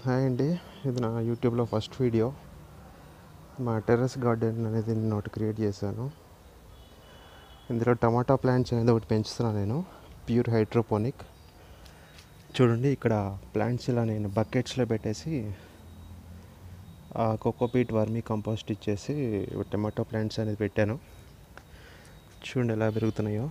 hi అండి ఇది నా యూట్యూబ్లో ఫస్ట్ వీడియో మా టెర్రస్ గార్డెన్ అనేది నేను ఒకటి క్రియేట్ చేశాను ఇందులో టమాటా ప్లాంట్స్ అనేది ఒకటి పెంచుతున్నాను నేను ప్యూర్ హైడ్రోపోనిక్ చూడండి ఇక్కడ ప్లాంట్స్ ఇలా నేను బకెట్స్లో పెట్టేసి ఆ కోకోపీట్ వర్మీ కంపోస్ట్ ఇచ్చేసి టమాటో ప్లాంట్స్ అనేది పెట్టాను చూడండి ఎలా పెరుగుతున్నాయో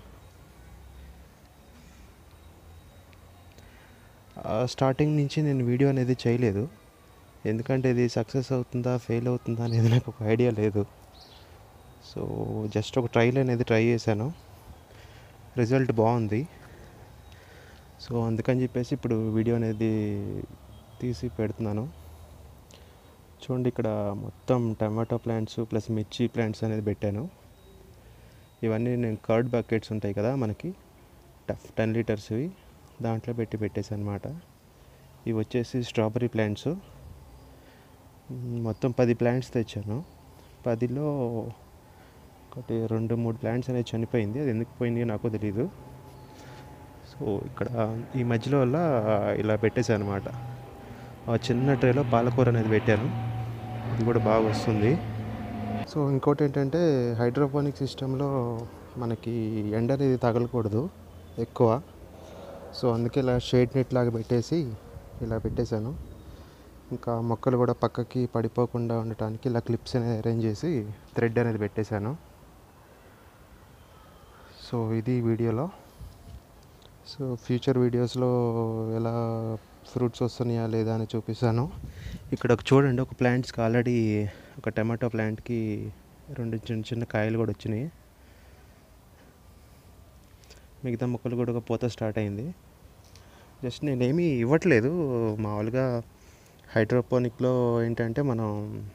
ఆ, స్టార్టింగ్ నుంచి నేను వీడియో అనేది చేయలేదు ఎందుకంటే ఇది సక్సెస్ అవుతుందా ఫెయిల్ అవుతుందా అనేది నాకు ఒక ఐడియా లేదు సో జస్ట్ ఒక ట్రైల్ అనేది ట్రై చేశాను రిజల్ట్ బాగుంది సో అందుకని చెప్పేసి ఇప్పుడు వీడియో అనేది తీసి పెడుతున్నాను చూడండి ఇక్కడ మొత్తం టమాటో ప్లాంట్స్ ప్లస్ మిర్చి ప్లాంట్స్ అనేది పెట్టాను ఇవన్నీ నేను కర్డ్ బకెట్స్ ఉంటాయి కదా మనకి టఫ్ టెన్ లీటర్స్వి దాంట్లో పెట్టి పెట్టేసి అనమాట ఇవి వచ్చేసి స్ట్రాబెరీ ప్లాంట్స్ మ్, మొత్తం పది ప్లాంట్స్ తెచ్చాను పదిలో ఒకటి రెండు మూడు ప్లాంట్స్ అనేది చనిపోయింది అది ఎందుకు పోయింది నాకు తెలీదు సో ఇక్కడ ఈ మధ్యలో వల్ల ఇలా పెట్టేశాను అనమాట ఆ చిన్న ట్రేలో పాలకూర అనేది పెట్టాను ఇది కూడా బాగా వస్తుంది సో ఇంకోటి ఏంటంటే హైడ్రోపోనిక్ సిస్టంలో మనకి ఎండ అనేది తగలకూడదు ఎక్కువ సో అందుకే ఇలా షేడ్ నెట్ లాగా పెట్టేసి ఇలా పెట్టేశాను ఇంకా మొక్కలు కూడా పక్కకి పడిపోకుండా ఉండటానికి ఇలా క్లిప్స్ అనేది అరేంజ్ చేసి థ్రెడ్ అనేది పెట్టేశాను సో ఇది వీడియోలో సో ఫ్యూచర్ వీడియోస్లో ఎలా ఫ్రూట్స్ వస్తున్నాయా లేదా అని చూపిస్తాను ఇక్కడ ఒక చూడండి ఒక ప్లాంట్స్కి ఆల్రెడీ ఒక టమాటో ప్లాంట్కి రెండు చిన్న చిన్న కాయలు కూడా వచ్చినాయి మిగతా మొక్కలు కూడా ఒక పూత స్టార్ట్ అయింది జస్ట్ నేనేమీ ఇవ్వట్లేదు మామూలుగా హైడ్రోపోనిక్లో ఏంటంటే మనం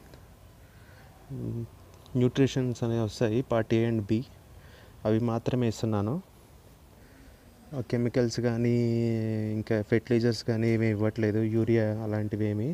న్యూట్రిషన్స్ అనేవి వస్తాయి పార్ట్ ఏ అండ్ బి అవి మాత్రమే ఇస్తున్నాను కెమికల్స్ కానీ ఇంకా ఫెర్టిలైజర్స్ కానీ ఏమీ ఇవ్వట్లేదు యూరియా అలాంటివి ఏమీ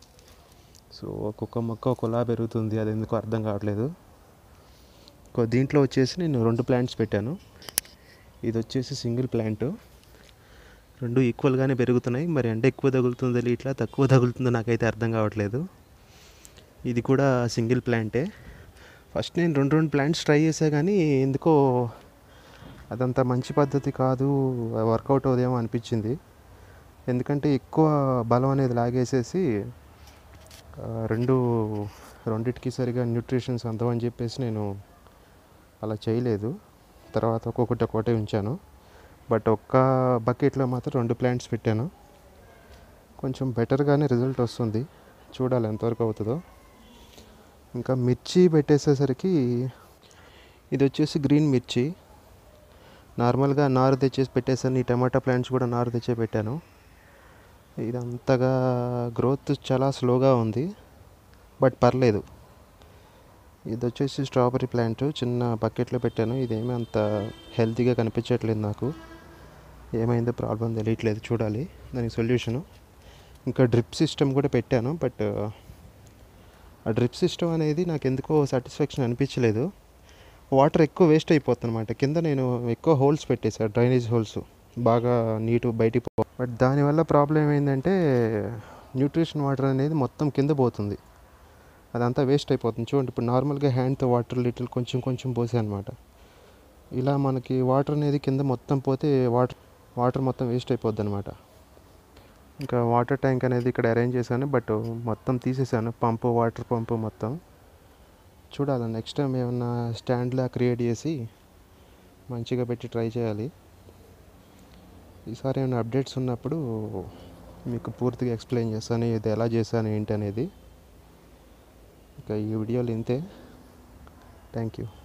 సో ఒక్కొక్క మొక్క ఒకలా పెరుగుతుంది అది ఎందుకు అర్థం కావట్లేదు ఇంకో దీంట్లో వచ్చేసి నేను రెండు ప్లాంట్స్ పెట్టాను ఇది వచ్చేసి సింగిల్ ప్లాంట్ రెండు ఈక్వల్గానే పెరుగుతున్నాయి మరి అంటే ఎక్కువ తగులుతుందో ఇట్లా తక్కువ తగులుతుందో నాకైతే అర్థం కావట్లేదు ఇది కూడా సింగిల్ ప్లాంటే ఫస్ట్ నేను రెండు రెండు ప్లాంట్స్ ట్రై చేసా కానీ ఎందుకో అదంత మంచి పద్ధతి కాదు వర్కౌట్ అవుదేమో అనిపించింది ఎందుకంటే ఎక్కువ బలం అనేది లాగేసేసి ఆ, రెండు రెండిటికి సరిగా న్యూట్రిషన్స్ అందవని చెప్పేసి నేను అలా చేయలేదు తర్వాత ఒక్కొక్కటి ఒక్కొక్కటి ఉంచాను బట్ ఒక్క బకెట్లో మాత్రం రెండు ప్లాంట్స్ పెట్టాను కొంచెం బెటర్గానే రిజల్ట్ వస్తుంది చూడాలి ఎంతవరకు అవుతుందో ఇంకా మిర్చి పెట్టేసేసరికి ఇది వచ్చేసి గ్రీన్ మిర్చి నార్మల్గా నారు తెచ్చేసి పెట్టేసాను ఈ టమాటా ప్లాంట్స్ కూడా నారు తెచ్చే పెట్టాను ఇది అంతగా గ్రోత్ చాలా స్లోగా ఉంది బట్ పర్లేదు ఇది వచ్చేసి స్ట్రాబెరీ ప్లాంట్ చిన్న బకెట్లో పెట్టాను ఇదేమీ అంత హెల్తీగా కనిపించట్లేదు నాకు ఏమైందో ప్రాబ్లం తెలియట్లేదు చూడాలి దానికి సొల్యూషను ఇంకా డ్రిప్ సిస్టమ్ కూడా పెట్టాను బట్ ఆ డ్రిప్ సిస్టమ్ అనేది నాకు ఎందుకో సాటిస్ఫాక్షన్ అనిపించలేదు వాటర్ ఎక్కువ వేస్ట్ అయిపోతుంది అనమాట కింద నేను ఎక్కువ హోల్స్ పెట్టేశాను డ్రైనేజ్ హోల్స్ బాగా నీటు బయటికి పో బట్ దానివల్ల ప్రాబ్లం ఏమైందంటే న్యూట్రిషన్ వాటర్ అనేది మొత్తం కింద పోతుంది అదంతా వేస్ట్ అయిపోతుంది చూడండి ఇప్పుడు నార్మల్గా హ్యాండ్తో వాటర్ లిటిల్ కొంచెం కొంచెం పోసే అనమాట ఇలా మనకి వాటర్ అనేది కింద మొత్తం పోతే వాటర్ వాటర్ మొత్తం వేస్ట్ అయిపోద్ది అనమాట ఇంకా వాటర్ ట్యాంక్ అనేది ఇక్కడ అరేంజ్ చేశాను బట్ మొత్తం తీసేసాను పంపు వాటర్ పంపు మొత్తం చూడాలి నెక్స్ట్ టైం ఏమన్నా స్టాండ్లా క్రియేట్ చేసి మంచిగా పెట్టి ట్రై చేయాలి ఈసారి ఏమైనా అప్డేట్స్ ఉన్నప్పుడు మీకు పూర్తిగా ఎక్స్ప్లెయిన్ చేస్తాను ఇది ఎలా చేశాను ఏంటి అనేది ఇక ఈ వీడియోలు ఇంతే థ్యాంక్ యూ